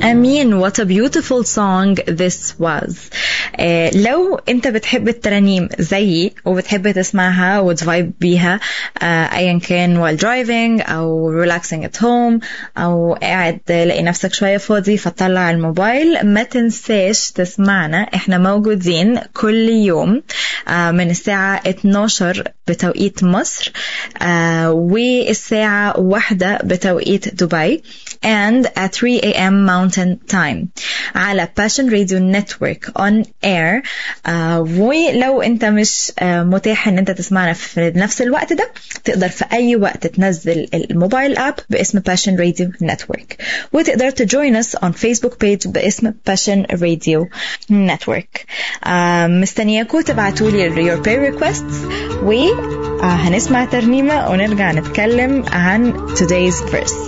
امين what a beautiful song this was آه لو انت بتحب الترانيم زيي وبتحب تسمعها وتفايب بيها آه ايا كان while driving او relaxing at home او قاعد لاقي نفسك شويه فاضي فتطلع الموبايل ما تنساش تسمعنا احنا موجودين كل يوم آه من الساعه 12 بتوقيت مصر آه والساعه واحدة بتوقيت دبي and at 3 a.m. Mountain Time على Passion Radio Network on air آه ولو انت مش آه متاح ان انت تسمعنا في نفس الوقت ده تقدر في اي وقت تنزل الموبايل اب باسم Passion Radio Network وتقدر تجوين us on Facebook page باسم Passion Radio Network آه مستنياكم تبعتوا لي your prayer requests و هنسمع ترنيمة ونرجع نتكلم عن today's verse